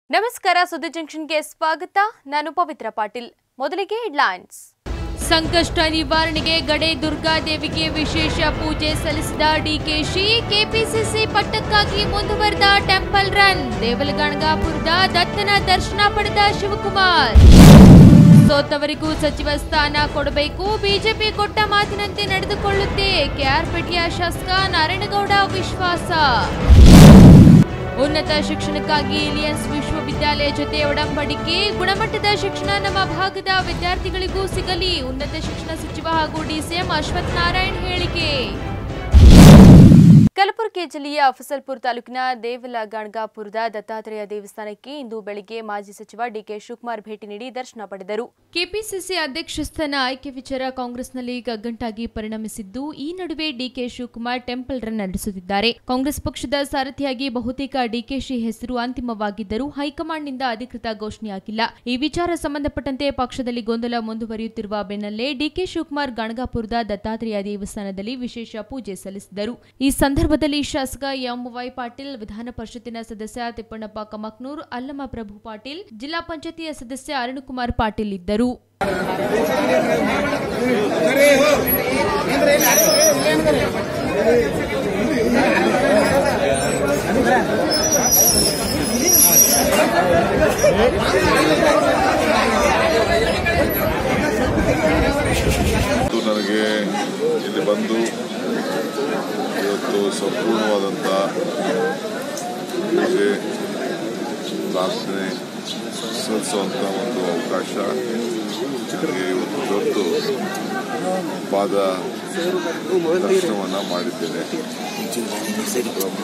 ನಮಸ್ಕಾರ ಸುದ್ದಿ ಜಂಕ್ಷನ್ಗೆ ಸ್ವಾಗತ ನಾನು ಪವಿತ್ರ ಪಾಟೀಲ್ ಮೊದಲಿಗೆ ಹೆಡ್ಲೈನ್ಸ್ ಸಂಕಷ್ಟ ನಿವಾರಣೆಗೆ ಗಡೆ ದುರ್ಗಾದೇವಿಗೆ ವಿಶೇಷ ಪೂಜೆ ಸಲ್ಲಿಸಿದ ಡಿಕೆಶಿ ಕೆಪಿಸಿಸಿ ಪಟ್ಟಕ್ಕಾಗಿ ಮುಂದುವರೆದ ಟೆಂಪಲ್ ರನ್ ದೇವಲಗಣಗಾಪುರದ ದತ್ತನ ದರ್ಶನ ಪಡೆದ ಶಿವಕುಮಾರ್ ಸೋತವರಿಗೂ ಸಚಿವ ಸ್ಥಾನ ಕೊಡಬೇಕು ಬಿಜೆಪಿ ಕೊಟ್ಟ ಮಾತಿನಂತೆ ನಡೆದುಕೊಳ್ಳುತ್ತೆ ಕೆಆರ್ಪೇಟೆಯ ಶಾಸಕ ನಾರಾಯಣಗೌಡ ವಿಶ್ವಾಸ ಉನ್ನತ ಶಿಕ್ಷಣಕ್ಕಾಗಿ ಇಲಿಯನ್ಸ್ ವಿಶ್ವವಿದ್ಯಾಲಯ ಜೊತೆ ಒಡಂಬಡಿಕೆ ಗುಣಮಟ್ಟದ ಶಿಕ್ಷಣ ನಮ್ಮ ಭಾಗದ ವಿದ್ಯಾರ್ಥಿಗಳಿಗೂ ಸಿಗಲಿ ಉನ್ನತ ಶಿಕ್ಷಣ ಸಚಿವ ಹಾಗೂ ಡಿಸಿಎಂ ಅಶ್ವಥ್ ನಾರಾಯಣ್ ಹೇಳಿಕೆ ಕಲಬುರಗಿ ಜಿಲ್ಲೆಯ ಫಸಲ್ಪುರ ತಾಲೂಕಿನ ದೇವಲ ಗಣಗಾಪುರದ ದತ್ತಾತ್ರೇಯ ದೇವಸ್ಥಾನಕ್ಕೆ ಇಂದು ಬೆಳಿಗ್ಗೆ ಮಾಜಿ ಸಚಿವ ಡಿಕೆ ಶಿವಕುಮಾರ್ ಭೇಟಿ ನೀಡಿ ದರ್ಶನ ಪಡೆದರು ಕೆಪಿಸಿಸಿ ಅಧ್ಯಕ್ಷ ಸ್ಥಾನ ಆಯ್ಕೆ ವಿಚಾರ ಕಾಂಗ್ರೆಸ್ನಲ್ಲಿ ಗಗ್ಗಂಟಾಗಿ ಪರಿಣಮಿಸಿದ್ದು ಈ ನಡುವೆ ಡಿಕೆ ಶಿವಕುಮಾರ್ ಟೆಂಪಲ್ ರನ್ ನಡೆಸುತ್ತಿದ್ದಾರೆ ಕಾಂಗ್ರೆಸ್ ಪಕ್ಷದ ಸಾರಥಿಯಾಗಿ ಬಹುತೇಕ ಡಿಕೆಶಿ ಹೆಸರು ಅಂತಿಮವಾಗಿದ್ದರೂ ಹೈಕಮಾಂಡ್ನಿಂದ ಅಧಿಕೃತ ಘೋಷಣೆಯಾಗಿಲ್ಲ ಈ ವಿಚಾರ ಸಂಬಂಧಪಟ್ಟಂತೆ ಪಕ್ಷದಲ್ಲಿ ಗೊಂದಲ ಮುಂದುವರಿಯುತ್ತಿರುವ ಬೆನ್ನಲ್ಲೇ ಡಿಕೆ ಶಿವಕುಮಾರ್ ಗಣಗಾಪುರದ ದತ್ತಾತ್ರೇಯ ದೇವಸ್ಥಾನದಲ್ಲಿ ವಿಶೇಷ ಪೂಜೆ ಸಲ್ಲಿಸಿದರು ಈ ಸಂದರ್ಭದಲ್ಲಿ ಶಾಸಕ ಎಂವೈ ಪಾಟೀಲ್ ವಿಧಾನ ಪರಿಷತ್ತಿನ ಸದಸ್ಯ ತಿಪ್ಪಣ್ಣಪ್ಪ ಕಮಕ್ನೂರ್ ಅಲ್ಲಮ ಪ್ರಭು ಪಾಟೀಲ್ ಜಿಲ್ಲಾ ಪಂಚಾಯತಿಯ ಸದಸ್ಯ ಅರುಣಕುಮಾರ್ ಪಾಟೀಲ್ ಇದ್ದರು ಇವತ್ತು ನನಗೆ ಇಲ್ಲಿ ಬಂದು ಇವತ್ತು ಸಂಪೂರ್ಣವಾದಂಥ ಪೂಜೆ ಪ್ರಾರ್ಥನೆ ಸಲ್ಲಿಸುವಂಥ ಒಂದು ಅವಕಾಶ ನನಗೆ ಇವತ್ತು ದೊರೆತು ಪಾದ ದರ್ಶನವನ್ನು ಮಾಡಿದ್ದೇನೆ ಬ್ರಹ್ಮ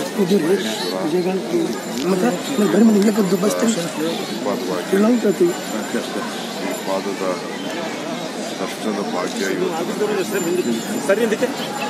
ಪಾದವಾಗಿ ಈ ಪಾದದ ದರ್ಶನದ ಭಾಗ್ಯ ಇವತ್ತು ನನಗೆ ಸರಿ ಇದಕ್ಕೆ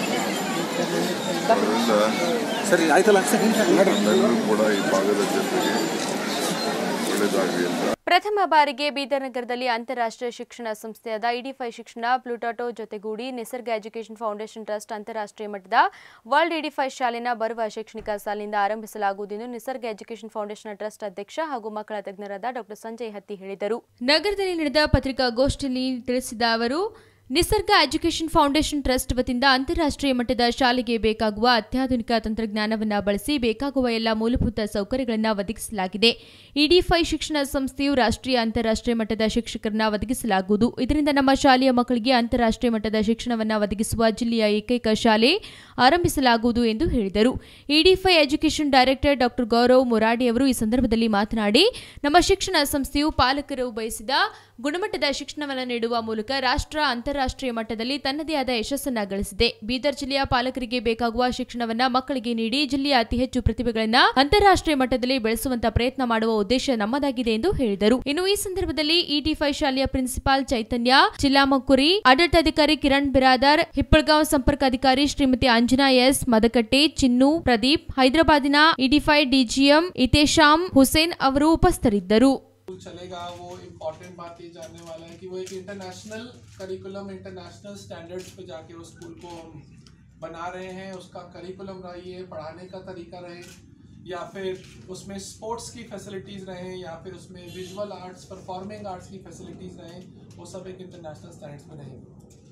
ಅದರಿಂದ ಸರಿ ಆಯ್ತಲ್ಲ ನಮ್ಮೆಲ್ಲರೂ ಕೂಡ ಈ ಭಾಗದ ಜನತೆಗೆ ಒಳ್ಳೆಯದಾಗಲಿ ಅಂತ ಪ್ರಥಮ ಬಾರಿಗೆ ಬೀದರ್ ನಗರದಲ್ಲಿ ಅಂತಾರಾಷ್ಟ್ರೀಯ ಶಿಕ್ಷಣ ಸಂಸ್ಥೆಯಾದ ಇಡಿಫೈ ಶಿಕ್ಷಣ ಪ್ಲೂಟಾಟೋ ಜೊತೆಗೂಡಿ ನಿಸರ್ಗ ಎಜುಕೇಷನ್ ಫೌಂಡೇಶನ್ ಟ್ರಸ್ಟ್ ಅಂತಾರಾಷ್ಟ್ರೀಯ ಮಟ್ಟದ ವರ್ಲ್ಡ್ ಇಡಿಫೈ ಶಾಲೆನ ಬರುವ ಶೈಕ್ಷಣಿಕ ಸಾಲಿನಿಂದ ಆರಂಭಿಸಲಾಗುವುದು ಎಂದು ನಿಸರ್ಗ ಎಜುಕೇಷನ್ ಫೌಂಡೇಶನ್ ಟ್ರಸ್ಟ್ ಅಧ್ಯಕ್ಷ ಹಾಗೂ ಮಕ್ಕಳ ತಜ್ಞರಾದ ಡಾ ಸಂಜಯ್ ಹತ್ತಿ ಹೇಳಿದರು ನಗರದಲ್ಲಿ ನಡೆದ ಪತ್ರಿಕಾಗೋಷ್ಠಿಯಲ್ಲಿ ತಿಳಿಸಿದ ಅವರು ನಿಸರ್ಗ ಎಜುಕೇಷನ್ ಫೌಂಡೇಶನ್ ಟ್ರಸ್ಟ್ ವತಿಯಿಂದ ಅಂತಾರಾಷ್ಟ್ರೀಯ ಮಟ್ಟದ ಶಾಲೆಗೆ ಬೇಕಾಗುವ ಅತ್ಯಾಧುನಿಕ ತಂತ್ರಜ್ಞಾನವನ್ನು ಬಳಸಿ ಬೇಕಾಗುವ ಎಲ್ಲ ಮೂಲಭೂತ ಸೌಕರ್ಯಗಳನ್ನು ಒದಗಿಸಲಾಗಿದೆ ಇಡಿಫೈ ಶಿಕ್ಷಣ ಸಂಸ್ಥೆಯು ರಾಷ್ಟ್ರೀಯ ಅಂತಾರಾಷ್ಟ್ರೀಯ ಮಟ್ಟದ ಶಿಕ್ಷಕರನ್ನ ಒದಗಿಸಲಾಗುವುದು ಇದರಿಂದ ನಮ್ಮ ಶಾಲೆಯ ಮಕ್ಕಳಿಗೆ ಅಂತಾರಾಷ್ಟ್ರೀಯ ಮಟ್ಟದ ಶಿಕ್ಷಣವನ್ನು ಒದಗಿಸುವ ಜಿಲ್ಲೆಯ ಏಕೈಕ ಶಾಲೆ ಆರಂಭಿಸಲಾಗುವುದು ಎಂದು ಹೇಳಿದರು Edify education director doctor Gaurav Muradi ಅವರು ಈ ಸಂದರ್ಭದಲ್ಲಿ ಮಾತನಾಡಿ ನಮ್ಮ ಶಿಕ್ಷಣ ಸಂಸ್ಥೆಯು ಪಾಲಕರು ಬಯಸಿದ ಗುಣಮಟ್ಟದ ಶಿಕ್ಷಣವನ್ನು ನೀಡುವ ಮೂಲಕ ರಾಷ್ಟ್ರ ಅಂತಾರಾಷ್ಟ್ರೀಯ ಮಟ್ಟದಲ್ಲಿ ತನ್ನದೇ ಆದ ಯಶಸ್ಸನ್ನ ಗಳಿಸಿದೆ ಬೀದರ್ ಜಿಲ್ಲೆಯ ಪಾಲಕರಿಗೆ ಬೇಕಾಗುವ ಶಿಕ್ಷಣವನ್ನ ಮಕ್ಕಳಿಗೆ ನೀಡಿ ಜಿಲ್ಲೆಯ ಅತಿ ಹೆಚ್ಚು ಪ್ರತಿಭೆಗಳನ್ನ ಅಂತಾರಾಷ್ಟ್ರೀಯ ಮಟ್ಟದಲ್ಲಿ ಬೆಳೆಸುವಂತ ಪ್ರಯತ್ನ ಮಾಡುವ ಉದ್ದೇಶ ನಮ್ಮದಾಗಿದೆ ಎಂದು ಹೇಳಿದರು ಇನ್ನು ಈ ಸಂದರ್ಭದಲ್ಲಿ ಇಟಿ ಫೈ ಶಾಲೆಯ ಪ್ರಿನ್ಸಿಪಾಲ್ ಚೈತನ್ಯ ಚಿಲ್ಲಾಮಕುರಿ ಆಡಳಿತಾಧಿಕಾರಿ ಕಿರಣ್ ಬಿರಾದರ್ ಹಿಪ್ಪಳಗಾಂವ್ ಸಂಪರ್ಕಾಧಿಕಾರಿ ಶ್ರೀಮತಿ ಅಂಜನಾ ಎಸ್ ಮದಕಟ್ಟೆ ಚಿನ್ನು ಪ್ರದೀಪ್ ಹೈದರಾಬಾದಿನ ಇಡಿಫೈ ಡಿಜಿಎಂ ಇತೇಶಾಮ್ ಹುಸೇನ್ ಅವರು ಉಪಸ್ಥಿತರಿದ್ದರು स्कूल चलेगा वो इम्पोर्टेंट बात ये जानने वाला है कि वो एक इंटरनेशनल करिकुलम इंटरनेशनल स्टैंडर्ड्स पे जाके उस स्कूल को हम बना रहे हैं उसका करिकुलम रही है पढ़ाने का तरीका रहे या फिर उसमें स्पोर्ट्स की फैसिलिटीज़ रहें या फिर उसमें विजुअल आर्ट्स परफॉर्मिंग आर्ट्स की फैसिलिटीज़ रहें वो सब एक इंटरनेशनल स्टैंडर्ड्स में रहेंगे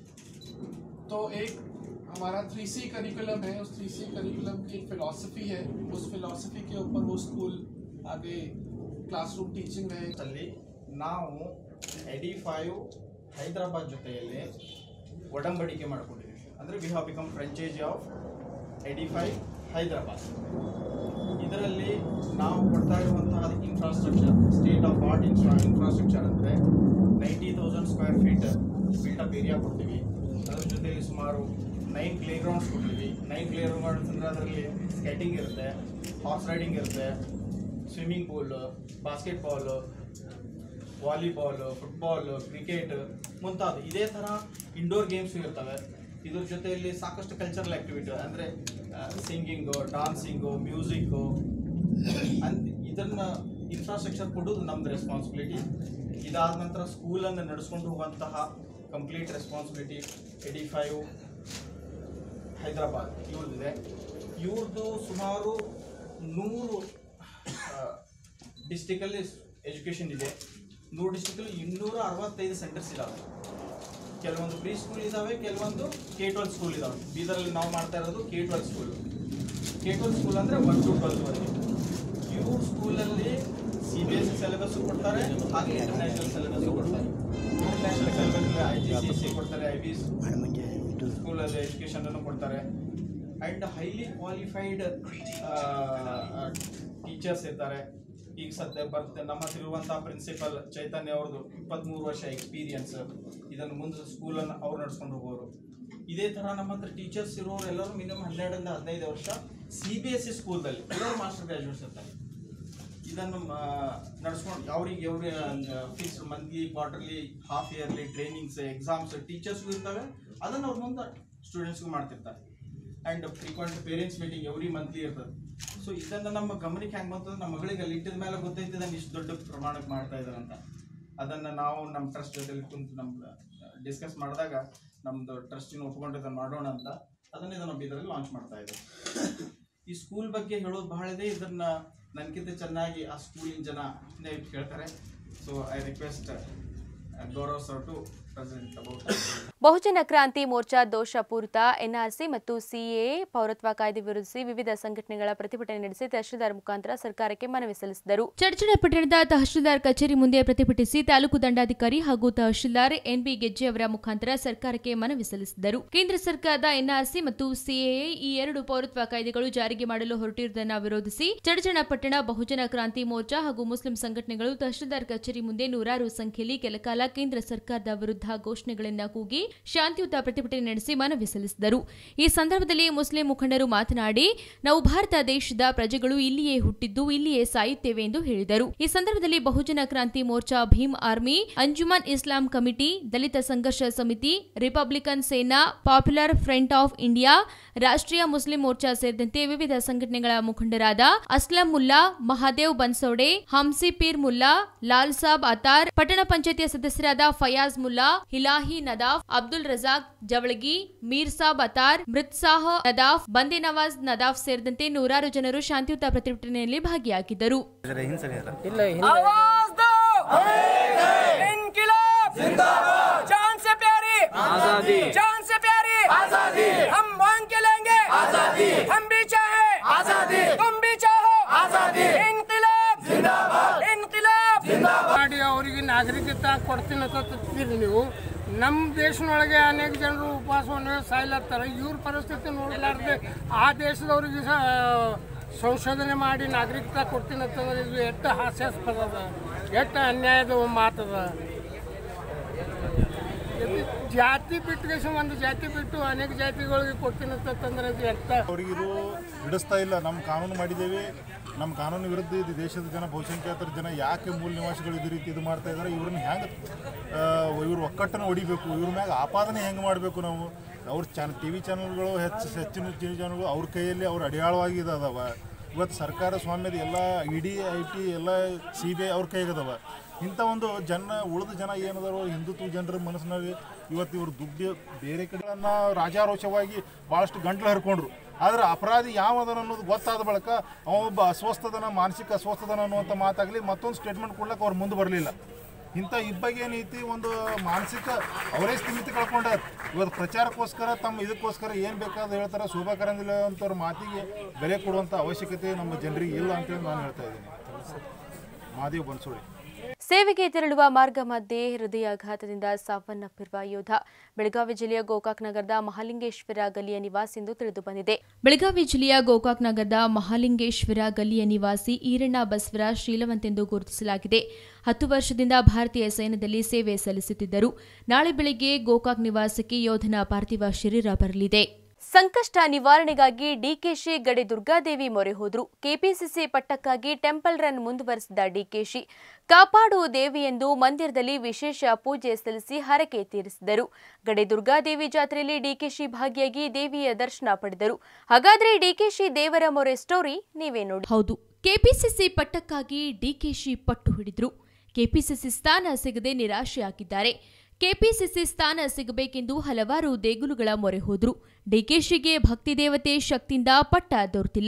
तो एक हमारा थ्री सी करिकुलम है उस थ्री सी करिकुलम की एक फ़िलासफ़ी है उस फिलासफी के ऊपर वो स्कूल आगे क्लासरूम टीचिंग रहे ಅಲ್ಲಿ ನಾವು ಎಡಿ ಫೈವ್ ಹೈದರಾಬಾದ್ ಜೊತೆಯಲ್ಲಿ ಒಡಂಬಡಿಕೆ ಮಾಡಿಕೊಂಡಿದ್ದೀವಿ ಅಂದರೆ we have become franchise of Edify Hyderabad ಇದರಲ್ಲಿ ನಾವು ಕೊಡ್ತಾ ಇರುವಂತಹ infrastructure state of art infra infrastructure ಅಂದರೆ ninety thousand square feet built up area ಕೊಡ್ತೀವಿ ಅದ್ರ ಜೊತೆಯಲ್ಲಿ ಸುಮಾರು ನೈನ್ ಪ್ಲೇ ಗ್ರೌಂಡ್ಸ್ ಕೊಡ್ತೀವಿ ನೈನ್ ಪ್ಲೇ ಗ್ರೌಂಡ್ಸ್ ಅಂದರೆ ಅದರಲ್ಲಿ ಸ್ಕೇಟಿಂಗ್ ಇರುತ್ತೆ ಹಾರ್ಸ್ ರೈಡಿಂಗ್ ಇರುತ್ತೆ swimming pool basketball volleyball football cricket ಮುಂತಾದ ಇದೇ ಥರ ಇಂಡೋರ್ ಗೇಮ್ಸ್ ಇರ್ತವೆ ಇದ್ರ ಜೊತೆಯಲ್ಲಿ ಸಾಕಷ್ಟು ಕಲ್ಚರಲ್ ಆ್ಯಕ್ಟಿವಿಟಿ ಅಂದರೆ ಸಿಂಗಿಂಗು ಡಾನ್ಸಿಂಗು ಮ್ಯೂಸಿಕ್ಕು ಅಂದ್ ಇದನ್ನು ಇನ್ಫ್ರಾಸ್ಟ್ರಕ್ಚರ್ ಕೊಡೋದು ನಮ್ಮದು ರೆಸ್ಪಾನ್ಸಿಬಿಲಿಟಿ ಇದಾದ ನಂತರ ಸ್ಕೂಲನ್ನು ನಡೆಸ್ಕೊಂಡು ಹೋಗುವಂತಹ complete responsibility Edify Hyderabad ಇವ್ರದ್ದಿದೆ ಇವ್ರದ್ದು ಸುಮಾರು ನೂರು ಡಿಸ್ಟಿಕಲ್ಲಿ ಎಜುಕೇಷನ್ ಇದೆ ನೂರು ಡಿಸ್ಟಿಕಲ್ಲಿ ಇನ್ನೂರ ಅರವತ್ತೈದು ಸೆಂಟರ್ಸ್ ಇದಾವೆ ಕೆಲವೊಂದು ಪ್ರೀ ಸ್ಕೂಲ್ ಇದಾವೆ ಕೆಲವೊಂದು ಕೆ ಟ್ವೆಲ್ ಸ್ಕೂಲ್ ಇದಾವೆ ಬೀದರಲ್ಲಿ ನಾವು ಮಾಡ್ತಾ ಇರೋದು K twelve school K twelve school ಅಂದರೆ ಒನ್ ಟು ಟ್ವೆಲ್ತ್ವರೆಗೆ ಇವ್ರ ಸ್ಕೂಲಲ್ಲಿ C B S C syllabus ಕೊಡ್ತಾರೆ ಹಾಗೆ ಇಂಟರ್ನ್ಯಾಷನಲ್ ಸಿಲೆಬಸ್ ಕೊಡ್ತಾರೆ international syllabus I G C C ಕೊಡ್ತಾರೆ ಐ ಬಿ ಸ್ಕೂಲಲ್ಲಿ ಎಜುಕೇಷನ್ ಅನ್ನು ಕೊಡ್ತಾರೆ ಆ್ಯಂಡ್ ಹೈಲಿ ಕ್ವಾಲಿಫೈಡ್ ಟೀಚರ್ಸ್ ಇರ್ತಾರೆ ಈಗ ಸದ್ಯ ಬರ್ತೆ ನಮ್ಮ ಹತ್ರ ಇರುವಂತಹ ಪ್ರಿನ್ಸಿಪಲ್ ಚೈತನ್ಯ ಅವ್ರದ್ದು ಇಪ್ಪತ್ತ್ಮೂರು ವರ್ಷ ಎಕ್ಸ್ಪೀರಿಯನ್ಸ್ ಇದನ್ನು ಮುಂದೆ ಸ್ಕೂಲನ್ನು ಅವ್ರು ನಡ್ಸ್ಕೊಂಡು ಹೋಗೋರು ಇದೇ ಥರ ನಮ್ಮ ಹತ್ರ ಟೀಚರ್ಸ್ ಇರೋರು ಎಲ್ಲರೂ ಮಿನಿಮಮ್ ಹನ್ನೆರಡರಿಂದ ಹದಿನೈದು ವರ್ಷ ಸಿ ಬಿ ಎಸ್ ಸಿ ಸ್ಕೂಲ್ದಲ್ಲಿ ಎಲ್ಲರೂ ಮಾಸ್ಟರ್ ಗ್ರಾಜುಯೇಟ್ಸ್ ಇರ್ತಾರೆ ಇದನ್ನು ನಡ್ಸ್ಕೊಂಡು ಅವ್ರಿಗೆ every fees monthly quarterly half yearly trainings exams ಟೀಚರ್ಸ್ಗೂ ಇರ್ತವೆ ಅದನ್ನು ಅವ್ರ ಮುಂದೆ ಸ್ಟೂಡೆಂಟ್ಸ್ಗೂ ಮಾಡ್ತಿರ್ತಾರೆ and frequent parents meeting every monthly ಇರ್ತದೆ ಸೊ ಇದನ್ನು ನಮ್ಮ ಗಮನಕ್ಕೆ ಹೆಂಗೆ ಬಂತಂದ್ರೆ ನಮ್ಮ ಮಗಳಿಗೆ ಅಲ್ಲಿ ಇಟ್ಟಿದ ಮೇಲೆ ಗೊತ್ತೈತೆ ಇದನ್ನು ಇಷ್ಟು ದೊಡ್ಡ ಪ್ರಮಾಣಕ್ಕೆ ಮಾಡ್ತಾ ಇದ್ದಾರೆ ಅಂತ ಅದನ್ನು ನಾವು ನಮ್ಮ ಟ್ರಸ್ಟ್ ಜೊತೆಲಿ ಕುಂತು ನಮ್ಮ ಡಿಸ್ಕಸ್ ಮಾಡಿದಾಗ ನಮ್ಮದು ಟ್ರಸ್ಟಿನ ಒಪ್ಕೊಂಡು ಇದನ್ನು ಮಾಡೋಣ ಅಂತ ಅದನ್ನು ಇದನ್ನು ಬೀದರಲ್ಲಿ ಲಾಂಚ್ ಮಾಡ್ತಾ ಇದ್ದೀವಿ ಈ ಸ್ಕೂಲ್ ಬಗ್ಗೆ ಹೇಳೋದು ಬಹಳ ಇದೆ ಇದನ್ನ ನನಗಿಂತ ಚೆನ್ನಾಗಿ ಆ ಸ್ಕೂಲಿನ ಜನ ಹೇಳ್ತಾರೆ so I request Gaurav sir to present about Bahujan Kranti Morcha ದೋಷಪೂರಿತ ಎನ್ಆರ್ಸಿ ಮತ್ತು ಸಿಎಎ ಪೌರತ್ವ ಕಾಯ್ದೆ ವಿರೋಧಿಸಿ ವಿವಿಧ ಸಂಘಟನೆಗಳ ಪ್ರತಿಭಟನೆ ನಡೆಸಿ ತಹಶೀಲ್ದಾರ್ ಮುಖಾಂತರ ಸರ್ಕಾರಕ್ಕೆ ಮನವಿ ಸಲ್ಲಿಸಿದರು ಚರ್ಚಣ ಪಟ್ಟಣದ ತಹಶೀಲ್ದಾರ್ ಕಚೇರಿ ಮುಂದೆ ಪ್ರತಿಭಟಿಸಿ ತಾಲೂಕು ದಂಡಾಧಿಕಾರಿ ಹಾಗೂ ತಹಶೀಲ್ದಾರ್ ಎನ್ಬಿ ಗೆಜ್ಜೆ ಅವರ ಮುಖಾಂತರ ಸರ್ಕಾರಕ್ಕೆ ಮನವಿ ಸಲ್ಲಿಸಿದರು ಕೇಂದ್ರ ಸರ್ಕಾರದ ಎನ್ಆರ್ಸಿ ಮತ್ತು ಸಿಎಎ ಈ ಎರಡು ಪೌರತ್ವ ಕಾಯ್ದೆಗಳು ಜಾರಿಗೆ ಮಾಡಲು ಹೊರಟಿರುವುದನ್ನು ವಿರೋಧಿಸಿ ಚಡಚಣ ಪಟ್ಟಣ ಬಹುಜನ ಕ್ರಾಂತಿ ಮೋರ್ಚಾ ಹಾಗೂ ಮುಸ್ಲಿಂ ಸಂಘಟನೆಗಳು ತಹಶೀಲ್ದಾರ್ ಕಚೇರಿ ಮುಂದೆ ನೂರಾರು ಸಂಖ್ಯೆಯಲ್ಲಿ ಕೆಲಕಾಲ ಕೇಂದ್ರ ಸರ್ಕಾರದ ವಿರುದ್ಧ ಘೋಷಣೆಗಳನ್ನು ಕೂಗಿ ಶಾಂತಿಯುತ ಪ್ರತಿಭಟನೆ ನಡೆಸಿ ಮನವಿ ಸಲ್ಲಿಸಿದರು ಈ ಸಂದರ್ಭದಲ್ಲಿ ಮುಸ್ಲಿಂ ಮುಖಂಡರು ಮಾತನಾಡಿ ನಾವು ಭಾರತ ದೇಶದ ಪ್ರಜೆಗಳು ಇಲ್ಲಿಯೇ ಹುಟ್ಟಿದ್ದು ಇಲ್ಲಿಯೇ ಸಾಯುತ್ತೇವೆ ಎಂದು ಹೇಳಿದರು ಈ ಸಂದರ್ಭದಲ್ಲಿ Bahujan Kranti Morcha Bhim army Anjuman Islam committee Dalit Sangharsh Samiti republican Sena popular front of India Rashtriya Muslim Morcha ಸೇರಿದಂತೆ ವಿವಿಧ ಸಂಘಟನೆಗಳ ಮುಖಂಡರಾದ ಅಸ್ಲಂ ಮುಲ್ಲಾ ಮಹಾದೇವ್ ಬನ್ಸೋಡೆ ಹಂಸಿ ಪೀರ್ ಮುಲ್ಲಾ ಲಾಲ್ ಸಾಬ್ ಅತಾರ್ ಪಟ್ಟಣ ಪಂಚಾಯತಿಯ ಸದಸ್ಯರಾದ ಫಯಾಜ್ ಮುಲ್ಲಾ ಹಿಲಾಹಿ ನದಾಫ್ ಅಬ್ದುಲ್ ರಜಾಕ್ ಜವಳಗಿ ಮೀರ್ ಸಾಬ್ ಅತಾರ್ ಮೃತ್ಸಾಹ ನದಾಫ್ ಬಂದೆ ನವಾಜ್ ನದಾಫ್ ಸೇರಿದಂತೆ ನೂರಾರು ಜನರು ಶಾಂತಿಯುತ ಪ್ರತಿಭಟನೆಯಲ್ಲಿ ಭಾಗಿಯಾಗಿದ್ದರು आवाज दो इनकलाब जिंदाबाद जान से प्यारी आजादी जान से प्यारी आजादी हम मांग के लेंगे आजादी हम भी चाहे आजादी तुम भी चाहो आजादी इनकलाब जिंदाबाद इनकलाब ಮಾಡಿ ಅವರಿಗೆ ನಾಗರಿಕತೆ ಕೊಡ್ತೀನಿ ಅಂತ ತರ್ತೀರಿ ನೀವು ನಮ್ಮ ದೇಶದೊಳಗೆ ಅನೇಕ ಜನರು ಉಪವಾಸವನ್ನು ಸಾಯ್ಲತ್ತಾರೆ ಇವ್ರ ಪರಿಸ್ಥಿತಿ ನೋಡಲಾರ್ದೆ ಆ ದೇಶದವ್ರಿಗೆ ಸಹ ಸಂಶೋಧನೆ ಮಾಡಿ ನಾಗರಿಕತೆ ಕೊಡ್ತೀನಿ ಅಂತಂದ್ರೆ ಇದು ಎಷ್ಟು ಹಾಸ್ಯಾಸ್ಪದ ಅದ ಎಷ್ಟು ಅನ್ಯಾಯದ ಮಾತದ ಇದು ಜಾತಿ ಬಿಟ್ಟು ಒಂದು ಜಾತಿ ಬಿಟ್ಟು ಅನೇಕ ಜಾತಿಗಳಿಗೆ ಕೊಡ್ತೀನಿ ಅಂತಂದ್ರೆ ಇದು ಎಂತ ಅವರಿಗಿದು ಬಿಡಿಸ್ತಾ ಇಲ್ಲ ನಮ್ಮ ಕಾನೂನು ಮಾಡಿದ್ದೇವೆ ನಮ್ಮ ಕಾನೂನು ವಿರುದ್ಧ ಇದು ದೇಶದ ಜನ ಬಹುಸಂಖ್ಯಾತರ ಜನ ಯಾಕೆ ಮೂಲ ನಿವಾಸಿಗಳು ಇದು ರೀತಿ ಇದು ಮಾಡ್ತಾ ಇದ್ದಾರೆ ಇವ್ರನ್ನ ಹೆಂಗೆ ಇವ್ರ ಒಕ್ಕಟ್ಟನ್ನು ಹೊಡಿಬೇಕು ಇವ್ರ ಮ್ಯಾಗ ಆಪಾದನೆ ಹೆಂಗೆ ಮಾಡಬೇಕು ನಾವು ಅವ್ರ ಚಾನ್ ಟಿ ವಿ ಚಾನಲ್ಗಳು ಹೆಚ್ಚು ಹೆಚ್ಚಿನ ಟಿ ವಿ ಚಾನಲ್ಗಳು ಅವ್ರ ಕೈಯಲ್ಲಿ ಅವ್ರ ಅಡಿಯಾಳವಾಗಿ ಇದು ಅದಾವ ಇವತ್ತು ಸರ್ಕಾರ ಸ್ವಾಮ್ಯದ ಎಲ್ಲ ಇಡಿ ಐ ಟಿ ಎಲ್ಲ ಸಿ ಬಿ ಐ ಅವ್ರ ಕೈಗದವ ಇಂಥ ಒಂದು ಜನ ಉಳಿದ ಜನ ಏನದಾರೋ ಹಿಂದುತ್ವ ಜನರ ಮನಸ್ಸಿನಲ್ಲಿ ಇವತ್ತು ಇವರು ದುಡ್ಡು ಬೇರೆ ಕಡೆಗಳನ್ನ ರಾಜಾರೋಷವಾಗಿ ಭಾಳಷ್ಟು ಗಂಟ್ಲು ಹರ್ಕೊಂಡ್ರು ಆದರೆ ಅಪರಾಧಿ ಯಾವದನ ಅನ್ನೋದು ಗೊತ್ತಾದ ಬಳಿಕ ಅವ ಒಬ್ಬ ಅಸ್ವಸ್ಥದನ ಮಾನಸಿಕ ಅಸ್ವಸ್ಥದನ ಅನ್ನುವಂಥ ಮಾತಾಗಲಿ ಮತ್ತೊಂದು ಸ್ಟೇಟ್ಮೆಂಟ್ ಕೊಡ್ಲಿಕ್ಕೆ ಅವ್ರು ಮುಂದೆ ಬರಲಿಲ್ಲ ಇಂಥ ಇಬ್ಬಗೆ ಏನೈತಿ ಒಂದು ಮಾನಸಿಕ ಅವರೇ ಸ್ಥಿಮಿತಿ ಕಳ್ಕೊಂಡಾರ ಇವತ್ತು ಪ್ರಚಾರಕ್ಕೋಸ್ಕರ ತಮ್ಮ ಇದಕ್ಕೋಸ್ಕರ ಏನು ಬೇಕಾದ ಹೇಳ್ತಾರೆ ಶೋಭಾ ಕರಂದಿಲ್ಲ ಅಂತವ್ರ ಮಾತಿಗೆ ಬೆಲೆ ಕೊಡುವಂಥ ಅವಶ್ಯಕತೆ ನಮ್ಮ ಜನರಿಗೆ ಇಲ್ಲ ಅಂತೇಳಿ ನಾನು ಹೇಳ್ತಾ ಇದ್ದೀನಿ ಮಾದೇವ್ ಬನ್ಸೋಳಿ ಸೇವೆಗೆ ತೆರಳುವ ಮಾರ್ಗ ಮಧ್ಯೆ ಹೃದಯಾಘಾತದಿಂದ ಸಾವನ್ನಪ್ಪಿರುವ ಯೋಧ ಬೆಳಗಾವಿ ಜಿಲ್ಲೆಯ ಗೋಕಾಕ್ ನಗರದ ಮಹಾಲಿಂಗೇಶ್ವರ ಗಲ್ಲಿಯ ನಿವಾಸಿ ಎಂದು ತಿಳಿದು ಬಂದಿದೆ ಬೆಳಗಾವಿ ಜಿಲ್ಲೆಯ ಗೋಕಾಕ್ ನಗರದ ಮಹಾಲಿಂಗೇಶ್ವರ ಗಲ್ಲಿಯ ನಿವಾಸಿ ಈರಣ್ಣ ಬಸವರಾಜ್ ಶೀಲವಂತೆಂದು ಗುರುತಿಸಲಾಗಿದೆ ಹತ್ತು ವರ್ಷದಿಂದ ಭಾರತೀಯ ಸೈನ್ಯದಲ್ಲಿ ಸೇವೆ ಸಲ್ಲಿಸುತ್ತಿದ್ದರು ನಾಳೆ ಬೆಳಗ್ಗೆ ಗೋಕಾಕ್ ನಿವಾಸಕ್ಕೆ ಯೋಧನ ಪಾರ್ಥಿವ ಶರೀರ ಬರಲಿದೆ ಸಂಕಷ್ಟ ನಿವಾರಣೆಗಾಗಿ ಡಿಕೆಶಿ ಗಡಿ ದುರ್ಗಾದೇವಿ ಮೊರೆ ಹೋದ್ರು ಕೆಪಿಸಿಸಿ ಪಟ್ಟಕ್ಕಾಗಿ ಟೆಂಪಲ್ ರನ್ ಮುಂದುವರೆಸಿದ ಡಿಕೆಶಿ ಕಾಪಾಡು ದೇವಿ ಎಂದು ಮಂದಿರದಲ್ಲಿ ವಿಶೇಷ ಪೂಜೆ ಸಲ್ಲಿಸಿ ಹರಕೆ ತೀರಿಸಿದರು ಗಡಿ ದುರ್ಗಾದೇವಿ ಜಾತ್ರೆಯಲ್ಲಿ ಡಿಕೆಶಿ ಭಾಗಿಯಾಗಿ ದೇವಿಯ ದರ್ಶನ ಪಡೆದರು ಹಾಗಾದ್ರೆ ಡಿಕೆಶಿ ದೇವರ ಮೊರೆ ಸ್ಟೋರಿ ನೀವೇ ನೋಡಿ ಹೌದು ಕೆಪಿಸಿಸಿ ಪಟ್ಟಕ್ಕಾಗಿ ಡಿಕೆಶಿ ಪಟ್ಟು ಹಿಡಿದ್ರು ಕೆಪಿಸಿಸಿ ಸ್ಥಾನ ಸಿಗದೆ ನಿರಾಶೆಯಾಗಿದ್ದಾರೆ ಕೆಪಿಸಿಸಿ ಸ್ಥಾನ ಸಿಗಬೇಕೆಂದು ಹಲವಾರು ದೇಗುಲಗಳ ಮೊರೆ ಹೋದ್ರು ಡಿಕೆಶಿಗೆ ಭಕ್ತಿ ದೇವತೆ ಶಕ್ತಿಯಿಂದ ಪಟ್ಟ ದೊರೆತಿಲ್ಲ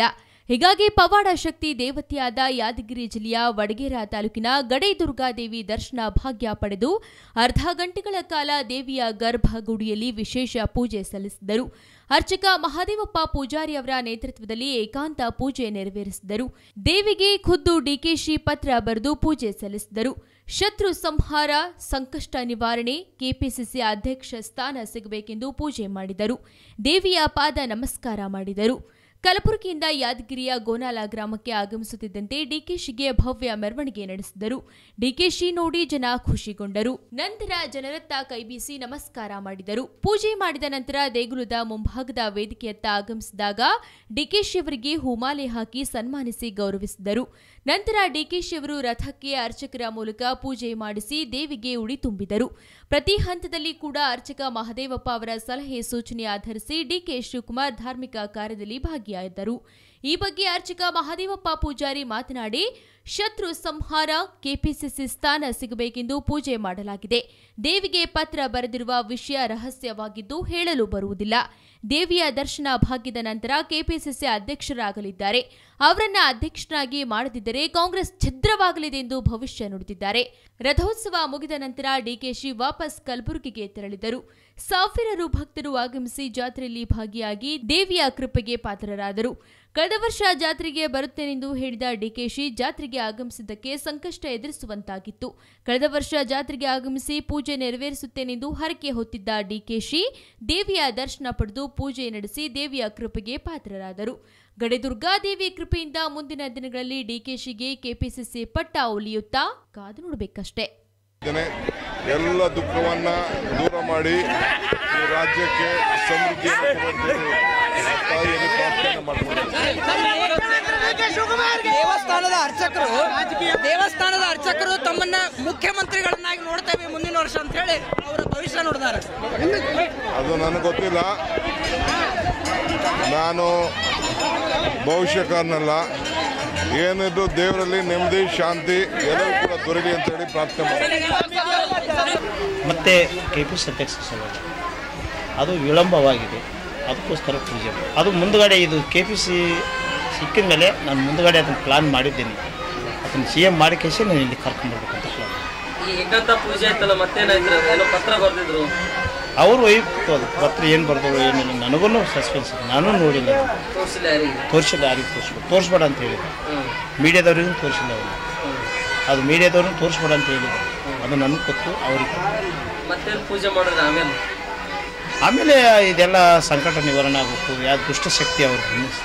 ಹೀಗಾಗಿ ಪವಾಡ ಶಕ್ತಿ ದೇವತೆಯಾದ ಯಾದಗಿರಿ ಜಿಲ್ಲೆಯ ವಡಗೇರ ತಾಲೂಕಿನ ಗಡೈದುರ್ಗಾದೇವಿ ದರ್ಶನ ಭಾಗ್ಯ ಪಡೆದು ಅರ್ಧ ಗಂಟೆಗಳ ಕಾಲ ದೇವಿಯ ಗರ್ಭಗುಡಿಯಲ್ಲಿ ವಿಶೇಷ ಪೂಜೆ ಸಲ್ಲಿಸಿದರು ಅರ್ಚಕ ಮಹಾದೇವಪ್ಪ ಪೂಜಾರಿ ಅವರ ನೇತೃತ್ವದಲ್ಲಿ ಏಕಾಂತ ಪೂಜೆ ನೆರವೇರಿಸಿದರು ದೇವಿಗೆ ಖುದ್ದು ಡಿಕೆಶಿ ಪತ್ರ ಬರೆದು ಪೂಜೆ ಸಲ್ಲಿಸಿದರು ಶತ್ರು ಸಂಹಾರ ಸಂಕಷ್ಟ ನಿವಾರಣೆ ಕೆಪಿಸಿಸಿ ಅಧ್ಯಕ್ಷ ಸ್ಥಾನ ಸಿಗಬೇಕೆಂದು ಪೂಜೆ ಮಾಡಿದರು ದೇವಿಯ ಪಾದ ನಮಸ್ಕಾರ ಮಾಡಿದರು ಕಲಬುರಗಿಯಿಂದ ಯಾದಗಿರಿಯ ಗೋನಾಲ ಗ್ರಾಮಕ್ಕೆ ಆಗಮಿಸುತ್ತಿದ್ದಂತೆ ಡಿಕೆಶಿಗೆ ಭವ್ಯ ಮೆರವಣಿಗೆ ನಡೆಸಿದರು ಡಿಕೆಶಿ ನೋಡಿ ಜನ ಖುಷಿಗೊಂಡರು ನಂತರ ಜನರತ್ತ ಕೈಬೀಸಿ ನಮಸ್ಕಾರ ಮಾಡಿದರು ಪೂಜೆ ಮಾಡಿದ ನಂತರ ದೇಗುಲದ ಮುಂಭಾಗದ ವೇದಿಕೆಯತ್ತ ಆಗಮಿಸಿದಾಗ ಡಿಕೆಶಿ ಅವರಿಗೆ ಹೂಮಾಲೆ ಹಾಕಿ ಸನ್ಮಾನಿಸಿ ಗೌರವಿಸಿದರು ನಂತರ ಡಿಕೆಶಿ ಅವರು ರಥಕ್ಕೆ ಅರ್ಚಕರ ಮೂಲಕ ಪೂಜೆ ಮಾಡಿಸಿ ದೇವಿಗೆ ಉಡಿ ತುಂಬಿದರು ಪ್ರತಿ ಹಂತದಲ್ಲಿ ಕೂಡ ಅರ್ಚಕ ಮಹದೇವಪ್ಪ ಅವರ ಸಲಹೆ ಸೂಚನೆ ಆಧರಿಸಿ ಡಿಕೆ ಶಿವಕುಮಾರ್ ಧಾರ್ಮಿಕ ಕಾರ್ಯದಲ್ಲಿ ಭಾಗಿಯಾಗಿದ್ದರು ಈ ಬಗ್ಗೆ ಅರ್ಚಕ ಮಹದೇವಪ್ಪ ಪೂಜಾರಿ ಮಾತನಾಡಿ ಶತ್ರು ಸಂಹಾರ ಕೆಪಿಸಿಸಿ ಸ್ಥಾನ ಸಿಗಬೇಕೆಂದು ಪೂಜೆ ಮಾಡಲಾಗಿದೆ ದೇವಿಗೆ ಪತ್ರ ಬರೆದಿರುವ ವಿಷಯ ರಹಸ್ಯವಾಗಿದ್ದು ಹೇಳಲು ಬರುವುದಿಲ್ಲ ದೇವಿಯ ದರ್ಶನ ಭಾಗ್ಯದ ನಂತರ ಕೆಪಿಸಿಸಿ ಅಧ್ಯಕ್ಷರಾಗಲಿದ್ದಾರೆ ಅವರನ್ನ ಅಧ್ಯಕ್ಷರಾಗಿ ಮಾಡದಿದ್ದರೆ ಕಾಂಗ್ರೆಸ್ ಛಿದ್ರವಾಗಲಿದೆ ಎಂದು ಭವಿಷ್ಯ ನುಡಿದಿದ್ದಾರೆ ರಥೋತ್ಸವ ಮುಗಿದ ನಂತರ ಡಿಕೆಶಿ ವಾಪಸ್ ಕಲಬುರಗಿಗೆ ತೆರಳಿದರು ಸಾವಿರಾರು ಭಕ್ತರು ಆಗಮಿಸಿ ಜಾತ್ರೆಯಲ್ಲಿ ಭಾಗಿಯಾಗಿ ದೇವಿಯ ಕೃಪೆಗೆ ಪಾತ್ರರಾದರು ಕಳೆದ ವರ್ಷ ಜಾತ್ರೆಗೆ ಬರುತ್ತೇನೆಂದು ಹೇಳಿದ ಡಿಕೆಶಿ ಜಾತ್ರೆಗೆ ಆಗಮಿಸಿದ್ದಕ್ಕೆ ಸಂಕಷ್ಟ ಎದುರಿಸುವಂತಾಗಿತ್ತು ಕಳೆದ ವರ್ಷ ಜಾತ್ರೆಗೆ ಆಗಮಿಸಿ ಪೂಜೆ ನೆರವೇರಿಸುತ್ತೇನೆಂದು ಹರಕೆ ಹೊತ್ತಿದ್ದ ಡಿಕೆಶಿ ದೇವಿಯ ದರ್ಶನ ಪಡೆದು ಪೂಜೆ ನಡೆಸಿ ದೇವಿಯ ಕೃಪೆಗೆ ಪಾತ್ರರಾದರು ಗಡೆದುರ್ಗಾದೇವಿ ಕೃಪೆಯಿಂದ ಮುಂದಿನ ದಿನಗಳಲ್ಲಿ ಡಿಕೆಶಿಗೆ ಕೆಪಿಸಿಸಿ ಪಟ್ಟ ಒಲಿಯುತ್ತಾ ಕಾದು ನೋಡಬೇಕಷ್ಟೇ ಇದ್ದೇನೆ. ಎಲ್ಲ ದುಃಖವನ್ನ ದೂರ ಮಾಡಿ ಈ ರಾಜ್ಯಕ್ಕೆ ಸಮೃದ್ಧಿಯನ್ನು ಕೊಡುವಂಥದ್ದು ಆ ತಾಯಿಯಲ್ಲಿ ಪ್ರಾರ್ಥನೆ ಮಾಡ್ಕೊಂಡು ದೇವಸ್ಥಾನದ ಅರ್ಚಕರು ದೇವಸ್ಥಾನದ ಅರ್ಚಕರು ತಮ್ಮನ್ನ ಮುಖ್ಯಮಂತ್ರಿಗಳನ್ನಾಗಿ ನೋಡ್ತೇವೆ ಮುಂದಿನ ವರ್ಷ ಅಂತ ಹೇಳಿ ಅವರ ಭವಿಷ್ಯ ನೋಡಿದಾರೆ ಅದು ನನಗೆ ಗೊತ್ತಿಲ್ಲ ನಾನು ಭವಿಷ್ಯಕಾರನಲ್ಲ ಏನಿದ್ರು ದೇವರಲ್ಲಿ ನೆಮ್ಮದಿ ಶಾಂತಿ ಎಲ್ಲರೂ ಕೂಡ ದೊರಕಲಿ ಅಂತೇಳಿ ಪ್ರಾರ್ಥನೆ ಮಾಡ್ತೀನಿ ಮತ್ತು ಕೆ ಪಿ ಸಿ ಅಧ್ಯಕ್ಷ ಸಲುವಾಗಿ ಅದು ವಿಳಂಬವಾಗಿದೆ ಅದಕ್ಕೋಸ್ಕರ ಪೂಜೆ ಮಾಡಿ ಅದು ಮುಂದುಗಡೆ ಇದು ಕೆ ಪಿ ಸಿ ಸಿಕ್ಕಿದ ಮೇಲೆ ನಾನು ಮುಂದುಗಡೆ ಅದನ್ನು ಪ್ಲಾನ್ ಮಾಡಿದ್ದೀನಿ ಅದನ್ನು ಸಿ ಎಮ್ ಮಾಡಿ ಕೇಸಿ ನಾನು ಇಲ್ಲಿ ಕರ್ಕೊಂಡ್ಬರ್ಬೇಕಂತ ಪ್ಲಾನ್ ಈ ಏಕಾಂತ ಪೂಜೆ ಆಯ್ತಲ್ಲ ಮತ್ತೇನಾಯ್ತು ಏನೋ ಪತ್ರ ಬರ್ದಿದ್ರು ಅವರು ಒಯ್ಯಿತ್ತು ಅದು ಪತ್ರ ಏನು ಬರ್ದವರು ಏನಿಲ್ಲ ನನಗೂ ಸಸ್ಪೆನ್ಸ್ ಇದೆ ನಾನು ನೋಡಿಲ್ಲ ಅದನ್ನ. ತೋರಿಸಿಲ್ಲ ಯಾರಿಗೆ ತೋರಿಸಿಲ್ಲ ಯಾರಿಗೆ ತೋರಿಸ್ಬೇಕು ತೋರಿಸ್ಬೇಡ ಅಂತ ಹೇಳಿದ್ರು ಮೀಡಿಯಾದವ್ರಿಗೂ ತೋರಿಸಿಲ್ಲ ಅವರು ಅದು ಮೀಡಿಯಾದವ್ರಿಗೂ ತೋರಿಸ್ಬೇಡ ಅಂತ ಹೇಳಿದ್ರು ಅದು ನನಗೆ ಗೊತ್ತು ಅವ್ರಿಗೆ ಮತ್ತೇನು ಪೂಜೆ ಮಾಡಿದ್ರೆ ಆಮೇಲೆ ಆಮೇಲೆ ಇದೆಲ್ಲ ಸಂಕಟ ನಿವಾರಣೆ ಆಗಬೇಕು ಯಾವ ದುಷ್ಟಶಕ್ತಿ ಅವ್ರ